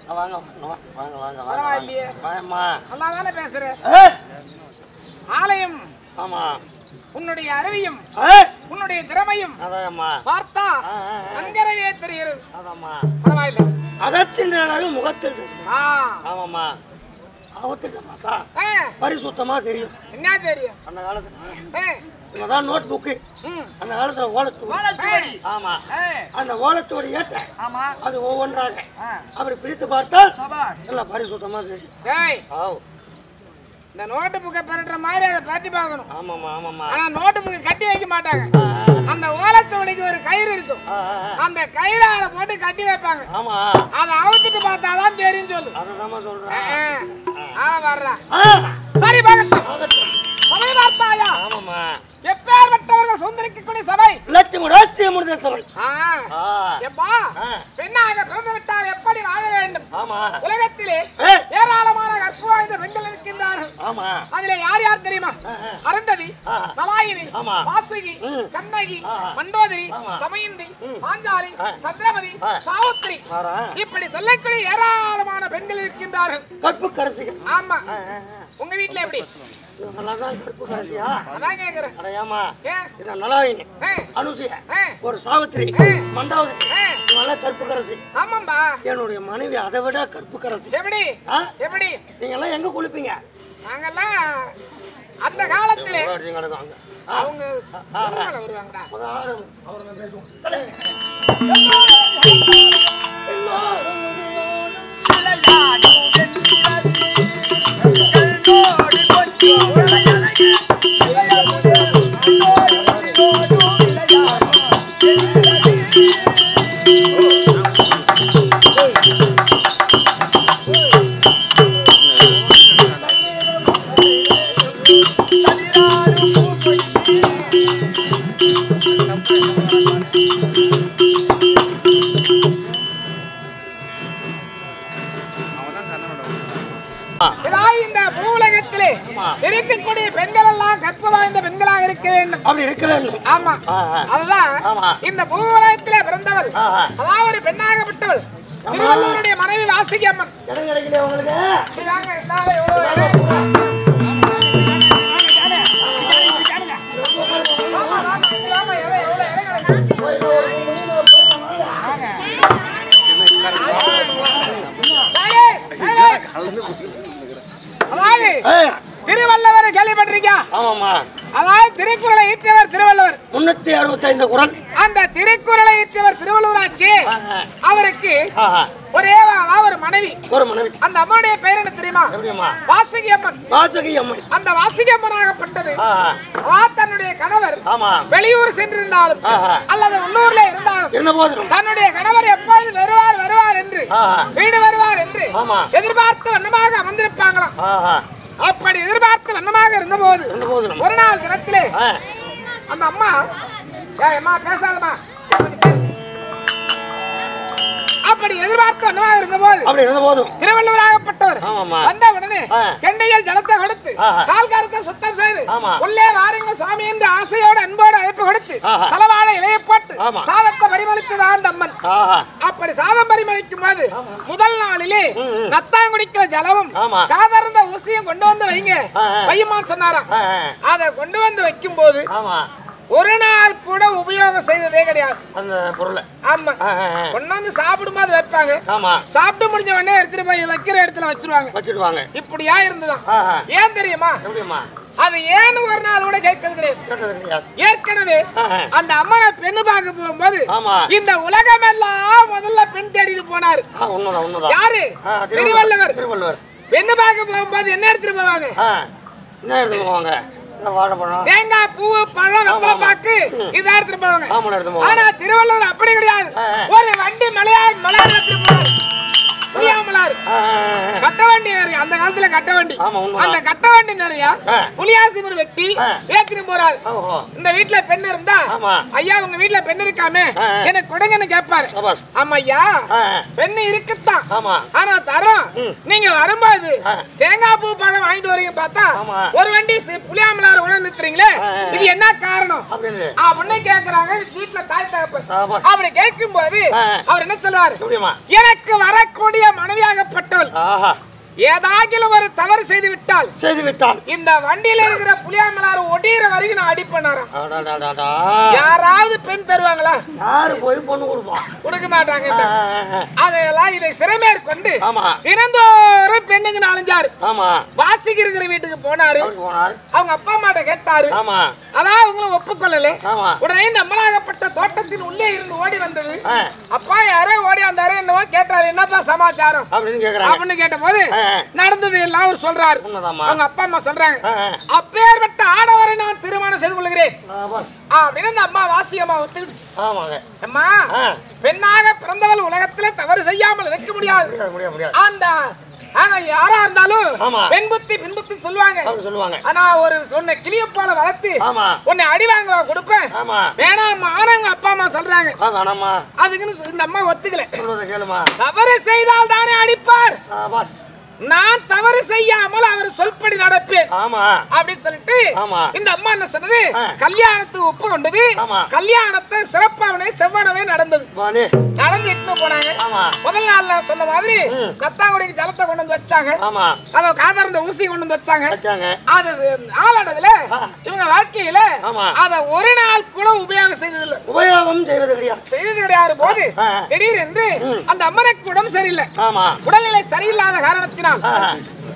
வாங்க வாங்க வாங்க வாங்க வாங்க பரவாயில்லையே. வாங்கம்மா நல்லா தானே பேசுற ஏய், ஆலயம் ஆமா உன்னுடைய அறிவையும் ஏய், உன்னுடைய திறமையும் அதாம்மா பார்த்தா ஆ, ஆ, ஆ. அங்கரவே தெரிகிறது அதாம்மா பரவாயில்லை அகத்தின் அழகு முகத்தில் தெரியும். ஆ ஆமாம்மா அவத்துக்கு பார்த்தா ஆ, பரிசுத்தமா தெரியும் என்ன தெரியும் அந்த காலத்துல ஆ, இவதான் நோட் புக்கு ம், அந்த காலத்துல ஓலச்சுவடி ஆமா ஆ, அந்த ஓலச்சுவடி ஏற்ற ஆமா அது ஒவ்வொன்றாக ஆ, அப்படி பிரித்து பார்த்தா சபாஷ். நல்லா பரிசுத்தமா தெரியும் டேய் ஆவ் இந்த நோட்டு புக்கை பரட்டுற மாதிரி அதை பரட்டி பார்க்கணும் ஆமாம்மா ஆமாம்மா ஆனா நோட்டு புக்கை கட்டி வைக்க மாட்டாங்க ஆ, அந்த ஓலைச்சுவடிக்கு ஒரு கயிறு இருக்கும் ஆ, ஆ, ஆ. அந்த கயிறால போட்டு கட்டி வைப்பாங்க ஆமா அதை அவுத்துட்டு பார்த்தாதான் தெரியும் சொல்லு அதுதாம்மா ஆ, சொல்றேன் ஆ வர்றா ஆ, சரி பார்க்கட்டும் ஆகட்டும். சபை பார்த்தாயா ஆமாம்மா எப்பேற்பட்டவர்கள் சுந்தரிக்கக்கூடிய சபை லட்சுமி லட்சுமி முடிஞ்ச சபை ஆ, ஆ, எப்பா ஆ. பெண்ணாக பிறந்து விட்டால் எப்படி வாழ வேண்டும் ஆமா உலகத்திலே ஏய், ஏராளமான கற்பு வாய்ந்த பெண்கள் இருக்கின்றார்கள் ஆமா அதுல யார் யார் தெரியுமா ஆ, ஆ. அருந்ததி ஆ. நலாயினி ஆமா. வாசுகி ம். கண்ணகி ஆ. மண்டோதரி ஆமா. தமயந்தி ம். பாஞ்சாலி ஆ. சந்திரமதி ஆ. சாவித்திரி வாரேன். இப்படி சொல்லக்கூடிய ஏராளமான பெண்கள் இருக்கின்றார்கள் கற்பு கரசிகள் ஆமா ஆ, ஆ, ஆ. உங்க வீட்ல எப்படி இவங்கெல்லாம் தான் கற்பு கரசியா அதான் கேக்குறேன் அடையாமா ஏன் இதான் நலாயினி ஆ, அனுசியா ஆ, ஒரு சாவித்திரி ஆ. மண்டாவதி ஆ. இவங்கெல்லாம் கற்பு கரசி ஆமாம்பா என்னுடைய மனைவி அதை விட கற்பு கரசி எப்படி ஆ? எப்படி நீங்க எல்லாம் எங்க குளிப்பீங்க நாங்கெல்லாம் அந்த காலத்திலே அடிச்சு கிடக்கும் அங்க. ஆ, அவங்க திருமணம் வருவாங்கடா முதல்ல ஆரம்பி. அவருங்க பேசுவோம். தலை. ஆ, இதாய் இந்த பூவுலகத்திலே இருக்கக்கூடிய பெண்கள் எல்லாம் கற்பு வாய்ந்த பெண்களாக இருக்க வேண்டும் அப்படி இருக்க வேண்டும் ஆமா ஆ, ஆ. அதுதான் ஆமா. இந்த பூவுலகத்திலே பிறந்தவள் ஆ, ஆ. அதாவது ஒரு பெண்ணாக விட்டவள் திருவள்ளுவருடைய மனைவி வாசுகி அம்மன் இடம் கிடைக்கல உங்களுக்கு இப்படி வாங்க, இந்தாங்க, இவ்வளவு இடம். ஆமா, ஆமா, இப்படி வாங்க, இடம், எவ்வளவு இடம் கிடக்கு. சரி, சரி. அதாவது ஏய், திருவள்ளுவர் கேள்விப்பட்டிருக்கியா ஆமாம்மா அதாவது திருக்குறளை ஈற்றவர் திருவள்ளுவர் முன்னூத்தி அறுபத்தைந்து குரல் அந்த திருக்குறளை ஈற்றவர் திருவள்ளுவராச்சு ஆ, ஆ. அவருக்கு ஆ, ஆ. ஒரே அதாவது ஒரு மனைவி ஒரு மனைவி அந்த அம்மனுடைய பெயர் என்ன தெரியுமா எப்படிம்மா வாசுகி அம்மன் வாசகி அம்மை அந்த வாசுகி அம்மனாகப்பட்டது ஆ, ஆ. அதாவது தன்னுடைய கணவர் ஆமா வெளியூர் சென்றிருந்தாலும் ஆ, ஆ. அல்லது உள்ளூர்ல இருந்தாலும் என்ன போதும் தன்னுடைய கணவர் எப்பொழுது வருவார் வருவார் என்று ஆ, ஆ. வீடு வருவார் என்று ஆமா. எதிர்பார்த்து வண்ணமாக அமர்ந்திருப்பாங்களாம் ஆ, ஆ. அப்படி எதிர்பார்த்து வண்ணமாக இருந்தபோது என்ன போதும் ஒரு நாள் தினத்திலே ஆ, அந்த அம்மா ஏய் அம்மா பேசாதம்மா அப்படி எதிர்பார்த்து வண்ணமாக இருந்தபோது அப்படி இருந்த போதும் திருவள்ளுவராகப்பட்டவர் ஆமாம்மா வந்த உடனே ஆ. கெண்டையில் ஜலத்தை கொடுத்து ஆஹா. கால்காரத்தை சுத்தம் செய்து ஆமா. உள்ளே வாருங்க சுவாமி என்று ஆசையோடு அன்போடு அழைப்பு கொடுத்து ஆஹா. தலவாழ இலையை போட்டு ஆமா. சாதத்தை பரிமளித்ததான் அந்த அம்மன் ஆஹா அப்படி சாதம் பரிமளிக்கும் போது முதல் நாளிலே ம், ம். நத்தான் குடிக்கிற ஜலமும் ஆமா. காதர்ந்த ஊசியும் கொண்டு வந்து வைங்க ஆ, ஆ. வையுமான் சொன்னாராம் ஆ, ஆ. அதை கொண்டு வந்து வைக்கும் போது ஆமா ஒரு நாள் கூட உபயோகம் செய்ததே கிடையாது அந்த பொருளை ஆமா ஆ, ஆ, ஆ. கொண்டு வந்து சாப்பிடும்போது வைப்பாங்க ஆமா சாப்பிட்டு முடிஞ்ச உடனே எடுத்துட்டு போய் வைக்கிற இடத்துல வச்சிருவாங்க வச்சிடுவாங்க இப்படியா இருந்துதான் ஆ, ஆ. ஏன் தெரியுமா எப்படிம்மா அது ஏன்னு ஒரு நாள் கூட கேட்கறது கிடையாது கேட்டது கிடையாது ஏற்கனவே ஆ, ஆ. அந்த அம்மனை பெண்ணு பார்க்க போகும்போது ஆமா இந்த உலகம் எல்லாம் முதல்ல பெண் தேடிட்டு போனாரு ஆ உண்மைதான் உண்மைதான் யாரு ஆ, திருவள்ளுவர் திருவள்ளுவர் பெண்ணு பார்க்க போகும்போது என்ன எடுத்துட்டு போவாங்க ஆ என்ன எடுத்து போவாங்க இந்த வாழைப்பழம் தேங்காய் பூ பழம் வெத்தலை ஆமா. பாக்கு இதை எடுத்துட்டு போவாங்க ஆமாம் எடுத்து போவாங்க ஆனா திருவள்ளுவர் அப்படி கிடையாது ஆ, ஆ. ஒரு வண்டி மலையார் மலையார் எடுத்துட்டு போவார் புளியாமலார் ஆ, ஆ, ஆ. கட்ட வண்டி நிறைய அந்த காலத்துல கட்ட வண்டி ஆமா, உண்மைதான். அந்த கட்ட வண்டி நிறைய ஆ. புளியாசிமர் வெட்டி ஆ. ஏத்திட்டு போறாரு ஓஹோ இந்த வீட்ல பெண் இருந்தா ஆமா. ஐயா உங்க வீட்ல பெண் இருக்காமே ஆ, ஆ. எனக்கு கொடுங்கன்னு கேட்பாரு சபாஷ் ஆமா ஐயா ஆ, ஆ. பெண்ணு இருக்குத்தான் ஆமா ஆனா தரோம் ம். நீங்க வரும்போது ஆ. தேங்காய் பூ பழம் வாங்கிட்டு வரீங்க பார்த்தா ஆமா. ஒரு வண்டி சி- புளியாமலார் உணர்ந்து நிறுத்துறீங்களே ஆ, ஆ. இது என்ன காரணம் அப்படின்னு அப்படின்னு கேக்குறாங்க வீட்டுல தாய் தகப்பன் சபாஷ் அப்படி கேட்கும் போது ஆ. அவர் என்ன சொல்றாரு எப்படிம்மா எனக்கு வரக்கூடிய என்னுடைய மனைவியாகப்பட்டவள் ஆஹா ஏதாகிலும் ஒரு தவறு செய்து விட்டால் செய்து விட்டான் இந்த வண்டியில இருக்கிற புளியாமலார் ஒடியிற வரைக்கும் நான் அடிப்பேனாராம் அடாடாடாடா. யாராவது பெண் தருவாங்களா யாரு போய் பொண்ணு கொடுப்பான் கொடுக்க மாட்டாங்க ஆ, ஆ, ஆ. அதையெல்லாம் இதை சிறமேற்கொண்டு ஆமா தினந்தோறும் பெண்ணுங்க நாலஞ்சாரு ஆமா வாசிக்கு இருக்கிற வீட்டுக்கு போனாரு அப்படி போனார் அவங்க அப்பா அம்மாட்ட கேட்டாரு ஆமா அதான் அவங்களும் ஒப்புக்கொள்ளல ஆமா உடனே நம்மளாகப்பட்ட தோட்டத்தின் உள்ளே இருந்து ஓடி வந்தது ஆ, அப்பா யாரோ ஓடி வந்தாரு என்னவோ கேட்டாரு என்னப்பா சமாச்சாரம் அப்படின்னு கேக்குறாங்க அப்படின்னு கேட்ட போது ஆ, ஆ. நடந்தது எல்லாம் அவர் சொல்றாரு உண்மைதாம்மா அவங்க அப்பா அம்மா சொல்றாங்க ஆ, ஆ. அப்பேற்பட்ட ஆடவரை நான் திருமணம் செய்து கொள்கிறேன் ஆமா. அப்படின்னு அந்த அம்மா வாசி அம்மா ஒத்துக்கிடுச்சு ஆமாங்க அம்மா ஆ. பெண்ணாக பிறந்தவள் உலகத்துல தவறு செய்யாமல் இருக்க முடியாது முடியாது முடியாது முடியாது அந்த ஆனா யாரா இருந்தாலும் ஆமா. பெண் புத்தி பின் புத்தி சொல்லுவாங்க அப்படி சொல்லுவாங்க ஆனா ஒரு உன்னை கிளியப்பால வளர்த்து ஆமா உன்னை அடி வாங்க கொடுப்பேன் ஆமா வேணாம் ஆனவங்க அப்பா அம்மா சொல்றாங்க ஆ, வேணாம்மா அதுக்குன்னு சொ- இந்த அம்மா ஒத்துக்கல சொல்றத கேளுமா தவறு செய்தால் தானே அடிப்பார் சாபாஷ் நான் தவறு செய்யாமல் அவர் சொல்படி நடப்பேன் ஆமா அப்படின்னு சொல்லிட்டு ஆமா. இந்த அம்மா என்ன சொன்னது ஆ. கல்யாணத்துக்கு ஒப்பு கொண்டது ஆமா. கல்யாணத்தை சிறப்பாகவே செவ்வனவே நடந்தது வாணி நடந்து எட்டுன்னு போனாங்க ஆமா முதல் நாள்ல சொன்ன மாதிரி ம். கத்தாங்குடிக்கு ஜலத்தை கொண்டு வந்து வச்சாங்க ஆமா அத காதார்ந்த ஊசி கொண்டு வந்து வச்சாங்க வச்சாங்க அது நாளடைவுல ஆ. இவங்க வாழ்க்கையில ஆமா. அத ஒரு நாள் கூட உபயோகம் செய்ததில்லை உபயோகம் செய்வது கிடையாது செய்தது கிடையாது போது ஆ. திடீரென்று ம். அந்த அம்மனுக்கு உடம்பு சரியில்லை ஆமா உடல்நிலை சரியில்லாத காரணத்தினால் ஆ,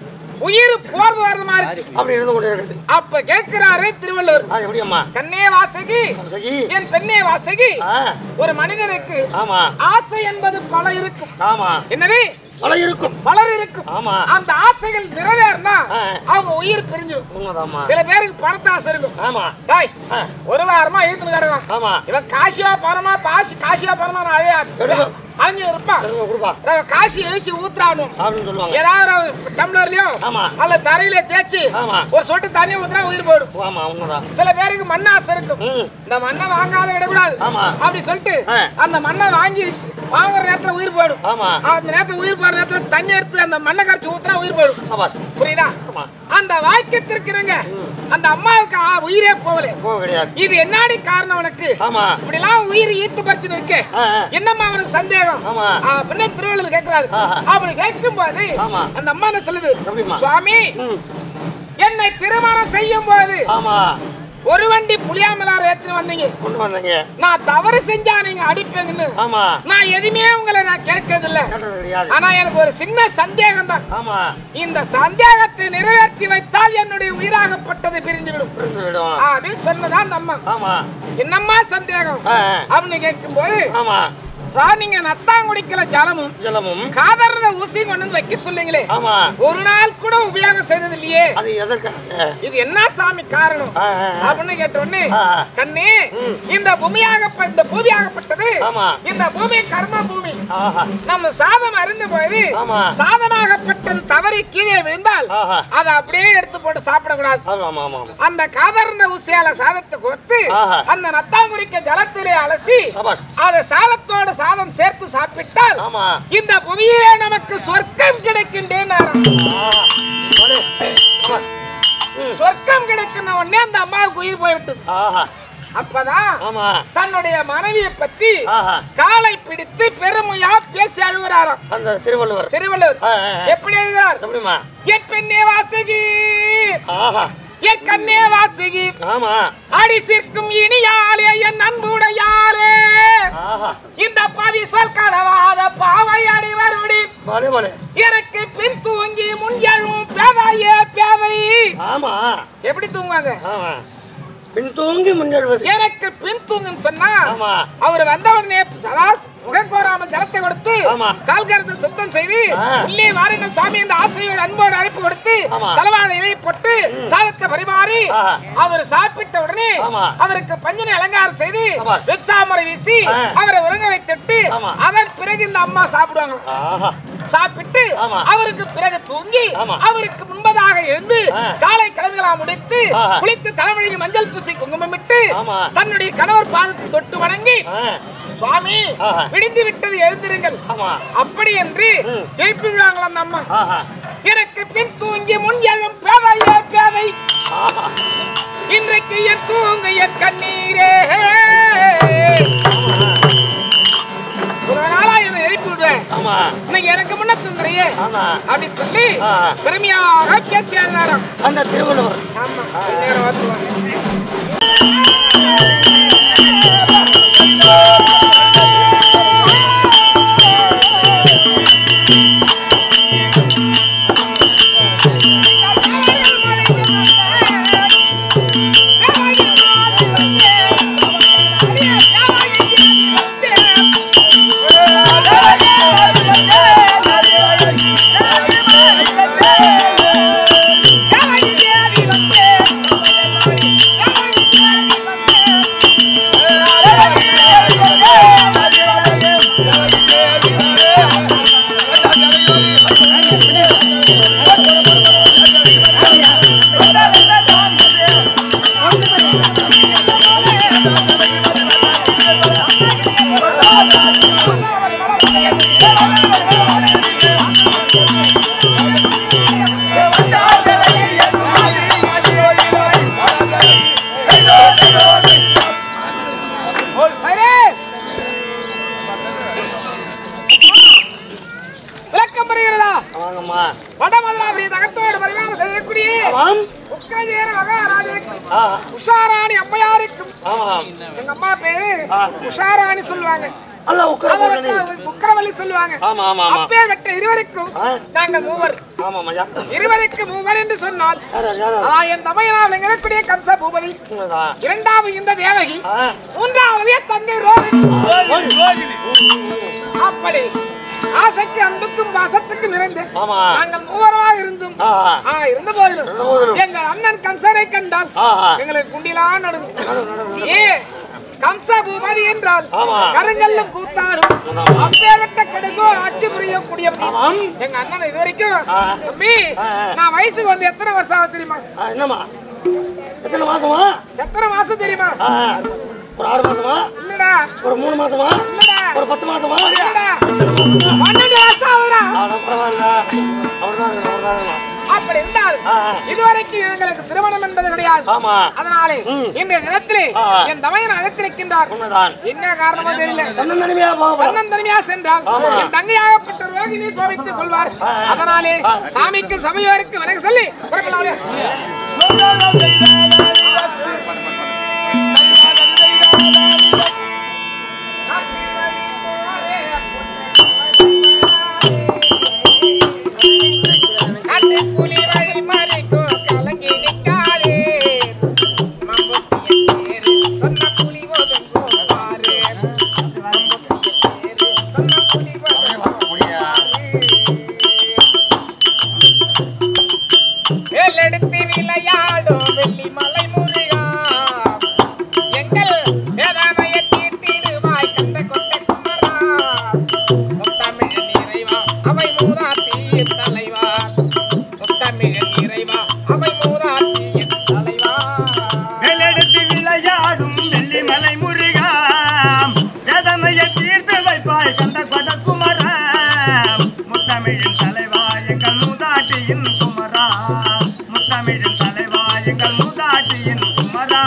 உயிர் போறது வரது மாதிரி அப்படி இருந்து கொண்டே இருக்குது அப்ப கேட்கிறாரு திருவள்ளுவர் ஆ எப்படி அம்மா கண்ணே வாசகி சகி என் பெண்ணே வாசகி ஆ ஒரு மனிதனுக்கு ஆமா ஆசை என்பது பல இருக்கும் ஆமா என்னது பல இருக்கும் பலர் இருக்கும் ஆமா அந்த ஆசைகள் நிறைவேறினா ஆ. அவங்க உயிர் பிரிஞ்சு உண்மைதாம்மா சில பேருக்கு பணத்து ஆசை இருக்கும் ஆமா டாய் ஆ. ஒரு வாரமா எழுத்துன்னு கிடக்கும் ஆமா இவன் காசியா பணமா பாசி காசியா பணமா நான் அழையா எடுக்கும். அழிஞ்சு இருப்பான் கொடுங்க, கொடுப்பா நான் காசி எழுச்சி ஊத்துறானும் அப்படின்னு சொல்லுவாங்க ஏதாவது ஒரு டம்ளர்லயோ ஆமா அல்ல தரையில தேய்ச்சி ஆமா. ஒரு சொட்டு தண்ணி ஊத்துனா உயிர் போயிடும் ஆமா உண்மைதான் சில பேருக்கு மண் ஆசை இருக்கும் ம் இந்த மண்ணை வாங்காத விடக்கூடாது ஆமா. அப்படி சொல்லிட்டு ஆ. அந்த மண்ணை வாங்கி வாங்குற நேரத்துல உயிர் போயிடும் ஆமா அந்த நேரத்துல உயிர் போற நேரத்துல தண்ணி எடுத்து அந்த மண்ணை கரைச்சி ஊத்துனா உயிர் போயிடும் சாபாஷ் புரியுதா ஆமா அந்த வாக்கியத்திற்கு இணங்க ம். அந்த அம்மாவுக்கு ஆ, உயிரே போகல போக கிடையாது இது என்னாடி காரணம் உனக்கு ஆமா இப்படிலாம் உயிர் ஈர்த்து பறிச்சு இருக்கு ஆ, ஆ. என்னம்மா அவனுக்கு சந்தேகம் ஆமா அப்படின்னு திருவள்ளுவர் கேட்கிறாரு ஆஹா. அப்படி கேட்கும் போது ஆமா. அந்த அம்மா என்ன சொல்லுது எப்படிம்மா? சுவாமி ம் என்னை திருமணம் செய்யும் போது ஆமா ஒரு வண்டி புளியாமலார் ஏத்துன்னு வந்தீங்க கொண்டு வந்தீங்க நான் தவறு செஞ்சா நீங்க அடிப்பீங்கன்னு ஆமா நான் எதுவுமே உங்களை நான் கேட்கறது இல்ல கேட்டது கிடையாது ஆனா எனக்கு ஒரு சின்ன சந்தேகம் தான் ஆமா இந்த சந்தேகத்தை நிறைவேற்றி வைத்தால் என்னுடைய உயிராகப்பட்டது பிரிந்துவிடும் புரிந்து விடும் அப்படின்னு சொன்னதா அந்த அம்மா ஆமா என்னம்மா சந்தேகம் ஆ, ஆ. அப்படின்னு கேட்கும்போது ஆமா "சார், நீங்க நத்தாங்குடிக்கல ஜலமும் ஜலமும் காதறத ஊசி கொண்டு வந்து வைக்க சொல்லுங்களே ஆமா ஒரு நாள் கூட உபயோகம் செய்தது இல்லையே அது எதற்காக இது என்ன சாமி காரணம் ஆ, ஆ, ஆ. அப்படின்னு கேட்ட உடனே ஆ, ஆ. கண்ணே ம். இந்த பூமியாக இந்த பூமியாகப்பட்டது ஆமா. இந்த பூமி கர்ம பூமி ஆஹா நம்ம சாதம் அருந்து போது ஆமா. சாதமாகப்பட்டது தவறி கீழே விழுந்தால் ஆஹா அதை அப்படியே எடுத்து போட்டு சாப்பிடக்கூடாது ஆமா ஆமா ஆமா ஆமா அந்த காதர்ந்த ஊசியால சாதத்தை கோர்த்து ஆஹா. அந்த நத்தாங்குடிக்க ஜலத்திலே அலசி சபாஷ் அதை சாதத்தோட சாதம் சேர்த்து சாப்பிட்டால் ஆமா இந்த புவியிலே நமக்கு சொர்க்கம் கிடைக்கின்றேன் ஆஹா போடு. சபாஷ். ம். சொர்க்கம் கிடைக்கிற உடனே அந்த அம்மாவுக்கு உயிர் போய்விட்டது ஆஹா அப்பதான் ஆமா தன்னுடைய மனைவியை பத்தி ஆஹா காலை பிடித்து பெருமையா பேசி அழுகிறாராம் அந்த திருவள்ளுவர் திருவள்ளுவர் ஆ, ஆ, ஆ. எப்படி எழுதுகிறார் எப்படிமா என் பெண்ணே வாசகி ஆஹா என் கண்ணே வாசகி ஆமா அடி சிற்கும் இனியாலே என் அன்புடையாலே ஆஹா இந்த பதி சொல் கடவாத பாவை அடி வருடி பலே பலே எனக்கு பின் தூங்கி முன் எழும் பேதையே பேதை ஆமா எப்படி தூங்குவாங்க ஆமா பின் தூங்கி முன்னெழுவது எனக்கு பின் தூங்குன்னு சொன்னா ஆமா அவர் வந்த உடனே சதா முகம் கோராம ஜலத்தை கொடுத்து ஆமா. கால்கரத்தை சுத்தம் செய்து ஆ. உள்ளே வாருங்கள் சாமி என்ற ஆசையோடு அன்போடு அழைப்பு கொடுத்து ஆமா. தலைவாழ இலை போட்டு சாதத்தை பரிமாறி ஆ. அவர் சாப்பிட்ட உடனே ஆமா. அவருக்கு பஞ்சனை அலங்காரம் செய்து ஆமா. வெட்சாமரை வீசி ஆ. அவரை உறங்க வைத்துட்டு ஆமா. அதன் பிறகு இந்த அம்மா சாப்பிடுவாங்க ஆஹா சாப்பிட்டு ஆமா. அவருக்கு பிறகு தூங்கி ஆமா. அவருக்கு முன்பதாக எழுந்து ஆ. காலை கடமைகளா முடித்து ஆஹா. குளித்து தலைவலிக்கு மஞ்சள் பூசி குங்குமமிட்டு ஆமா. தன்னுடைய கணவர் பாதத்தை தொட்டு வணங்கி ஆ, சுவாமி ஆஹா. விடிந்து விட்டது எழுந்திருங்கள் ஆமா அப்படி என்று ம். எழுப்பி விடுவாங்களாம் அந்த அம்மா ஆஹா எனக்கு பின் தூங்கி முன் எழும் பேதையே பேதை ஆஹா இன்றைக்கு என் தூங்க என் கண்ணீரே ஒரு நாளா என்னை எழுப்பி விடுவேன் ஆமா இன்னைக்கு எனக்கு முன்ன தூங்குறியே ஆமா அப்படி சொல்லி ஆ. பெருமையாக பேசி எழுதாராம் அந்த திருவள்ளுவர் ஆமா நேரம் வந்துருவாங்க ஹரேஷ்! விளக்கம் பெறுகிறதா வாங்கம்மா வடமதுராபுரி தகத்தோடு பரிமாணம் செய்யக்கூடிய ஆமாம் உக்கிரஜேர மகாராஜனுக்கும் ஆ உஷாராணி அம்மையாருக்கும் ஆமாம் எங்க அம்மா பேரு ஆ. உஷாராணி சொல்லுவாங்க அல்ல உட்கார அதை போட்டனே விட்டு உக்கிரவள்ளி சொல்லுவாங்க ஆமா ஆமா ஆமா அப்பேர் வெட்ட இருவருக்கும் ஆ. நாங்கள் மூவர் ஆமாம்மா யா இருவருக்கு மூவர் என்று சொன்னால் யாரா யாரா அதான் என் தமையனால் எங்கக்கூடிய கம்ச பூபதி உண்மைதான். இரண்டாவது இந்த தேவகி ஆ மூன்றாவது என் தங்கை ரோஹிணி ஓடி. அப்படி ஆசைக்கு அன்புக்கும் வாசத்துக்கும் நிறைந்து ஆமா நாங்கள் மூவரமாக இருந்தும் ஆ ஆ இருந்த போதிலும் இருந்த போதிலும். எங்கள் அண்ணன் கம்சனை கண்டால் ஆ ஆ. எங்களுக்கு குண்டிலா நடுங்கும் ஏ கம்ச பூபதி என்றால் ஆமா. கருங்கல்லும் கூத்தாடும் ஆமா. அப்பேற்பட்ட கடுகோர் ஆட்சி புரியக்கூடிய ஆமாம் எங்க அண்ணன் இது வரைக்கும் ஆ. தம்பி ஆ, ஆ. நான் வயசுக்கு வந்து எத்தனை வருஷம் ஆகுது தெரியுமா ஆ, என்னம்மா எத்தனை மாசமா எத்தனை மாசம் தெரியுமா ஆ ஒரு ஆறு மாசமா இல்லடா ஒரு மூணு மாசமா இல்லடா ஒரு பத்து மாசமா இல்லடா எத்தனை மாசமா பன்னெண்டு வருஷம் ஆகுதுடா ஆ, நான் பரவாயில்ல அவர்தான் அவர்தான் அப்படி இருந்தால் ஆ. இதுவரைக்கும் எங்களுக்கு திருமணம் என்பது கிடையாது ஆமா அதனாலே ம். இன்றைய தினத்திலே ஆ. என் தமையன் அழைத்திருக்கின்றார் உண்மைதான் என்ன காரணமோ தெரியல தன்னந்தனிமையா போகலாம் கண்ணன் தனிமையா சென்றால் ஆமா. என் தங்கையாகப்பட்ட ரோகிணி கோபித்துக் கொள்வார் ஆ. அதனாலே ஆ. சாமிக்கும் சமயவருக்கு வணக்கம் சொல்லி புறப்படலாமே கட்டுப்புலி வழி மறைக்கோ கலங்கி நிற்காதே மம்புட்டிய பேரு சொன்ன புலி ஒதுங்கோ பாரு மம்புட்டிய பேரு சொன்ன புலி ஒதுங்கோ வேலெடுத்து விளையாடும் வெள்ளி மலை முருகா எங்கள் வேதனைய தீர்த்திடுவாய் கந்த கொண்ட குமரா முத்தமிழன் இறைவா அவை மூதாட்டியின் தலைவா முத்தமிழன் இறைவா அவை மூதாட்டியின் தலைவா மேலெடுத்து விளையாடும் வெள்ளிமலை முருகா வேதனையை தீர்த்து வைப்பாய் கந்த கொட குமரா முத்தமிழின் தலைவா எங்கள் மூதாட்டியின் குமரா முத்தமிழின் தலைவா எங்கள் மூதாட்டியின் குமரா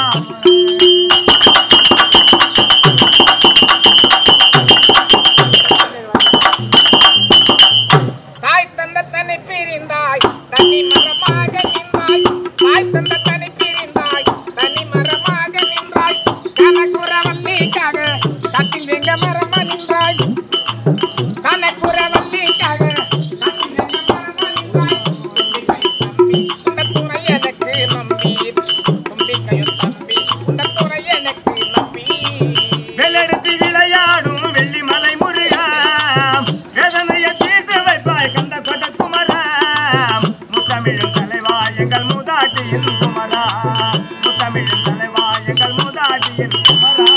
தாய் தந்த தன்னை பிரிந்தாய் தனி மரமாக நின்றாய் தாய் தந்த தன்னை பிரிந்தாய் தனி மரமாக நின்றாய் கனகுரவல்லிக்காக காட்டில் வெங்க மரமா நின்றாய் கனகுரவல்லிக்காக காட்டில் வெங்க மரமா நின்றாய் தம்பி உந்த துணை எனக்கு நம்பி தும்பிக்கையும் தம்பி உந்த துணை எனக்கு நம்பி மேலெடுத்து விளையாடும் வெள்ளிமலை முருகா வேதனையை தீர்த்து வைப்பாய் கந்த கொட குமரா முத்தமிழின் தலைவா எங்கள் மூதாட்டியின் குமரா முத்தமிழின் தலைவா எங்கள் மூதாட்டியின் குமரா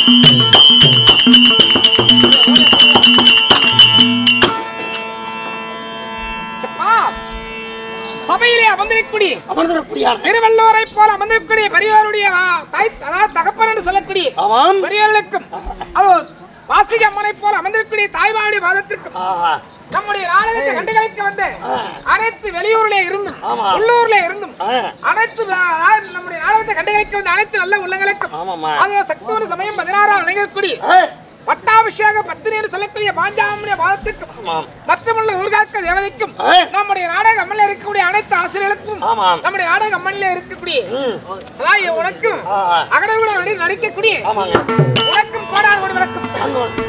அப்பா, சபையிலே அமர்ந்திருக்கக்கூடிய அமர்ந்திருக்கூடியார் திருவள்ளுவரை போல அமர்ந்திருக்கக்கூடிய பெரியவருடைய ஆ, தாய் அதாவது தகப்பன் என்று சொல்லக்கூடிய ஆமாம் பெரியவர்களுக்கும் அது வாசிக அம்மனை போல அமர்ந்திருக்கக்கூடிய தாய்மாவுடைய பாதத்திற்கும் ஆஹா நம்முடைய நாடகத்தை கண்டுகளிக்க வந்த அனைத்து வெளியூர்ல இருந்தும் ஆமா. உள்ளூர்ல இருந்தும் ஆ, அனைத்து நா- நா- நம்முடைய நாடகத்தை கண்டுகளிக்க வந்த அனைத்து நல்ல உள்ளங்களுக்கும் ஆமாம்மா அது சக்திவன சமயம் பதினாறாம் இளைஞர்குடி ஏ, பட்டா பட்டாபிஷேக பத்தினி என்று சொல்லக்கூடிய பாஞ்சாமணிய பாதத்துக்கும் ஆமாம் மற்றமுள்ள ஊர்காக்க தேவதைக்கும் ஆ. நம்முடைய நாடக அம்மனில் இருக்கக்கூடிய அனைத்து ஆசிரியர்களுக்கும் ஆமாம். நம்முடைய நாடக அம்மனில் இருக்கக்கூடிய ம் அதாவது உனக்கும் ஆ, ஆ. அகடகுல நடி நடிக்கக்கூடிய ஆமாங்க உனக்கும் கோடார் கோடி விளக்கும் அங்க வா.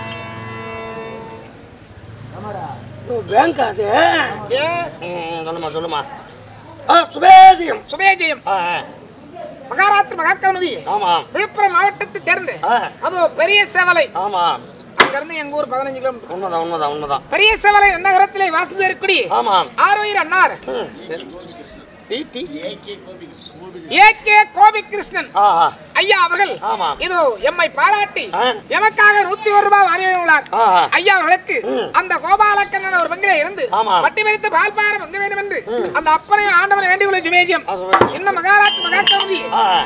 ஓ, பேங்க் அது ஏன் ம், சொல்லுமா சொல்லுமா ஆ சுபேஜியம் சுபேஜெயம் ஆ ஆ. மகாராத்திரி மகாக்கமதி ஆமாம் விழுப்புரம் மாவட்டத்தை சேர்ந்து ஆ அது பெரிய சேவலை ஆமாம் அங்கிருந்து எங்க ஊர் பதினஞ்சு கிலோமீட்டர் உண்மைதான் உண்மைதான் உண்மைதான் பெரிய சேவலை நகரத்திலே வாசல் இருக்கக்கூடிய ஆமாம் ஆரோயிர் அன்னார் ம், சரி. T T A K Gopi Krishnan ஆ ஆ ஐயா அவர்கள் ஆமாம். இது எம்மை பாராட்டி ஆ. எமக்காக நூத்தி ஒரு ரூபாய் வரையுள்ளார் ஆ ஆ. ஐயா அவர்களுக்கு ம். அந்த கோபாலக்கண்ணன் ஒரு பங்கிலே இருந்து ஆமாம். பட்டி வைத்து பால்பான பங்கு வேண்டும் என்று அந்த அப்பனையும் ஆண்டவனை வேண்டிய உள்ள ஜுமேஜியம் ஆ, சுபேஜியம். இன்னும் மகாராஜ் மகாக்கமதி ஆ ஆ.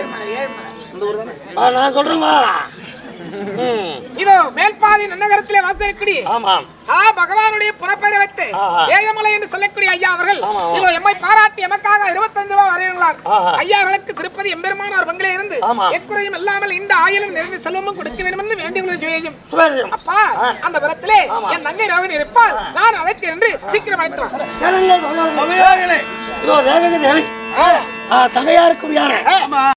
ஆ நான் சொல்றேங்க ம் இதோ மேல்பாதி நன்னகரத்திலே வாசலிக்கூடிய ஆமாம் ஆ பகவானுடைய புறப்பெயரை வைத்து ஆஹா. ஏகமலை என்று சொல்லக்கூடிய ஐயா அவர்கள் ஆமா, ஆமா. இதோ எம்மை பாராட்டி எமக்காக இருபத்தஞ்சு ரூபாய் வரையுள்ளார் ஆஹா. ஐயா அவர்களுக்கு திருப்பதி எம்பெருமானார் பங்கிலே இருந்து ஆமா. எக்குறையும் இல்லாமல் இந்த ஆயிரம் நிறைந்த செல்வமும் கொடுக்க வேண்டும் என்று வேண்டிய உள்ள ஜுமேஜியம் சுபேஜியம் அப்பா ஆ. அந்த விரத்திலே ஆமா. என் தங்கை ரோகிணி இருப்பாள் நான் அழைத்து என்று சீக்கிரம் அழைத்து வா. கேளுங்க, சொல்லுங்க. இதோ ரேவதி தேவி ஆ தங்கையாருக்கு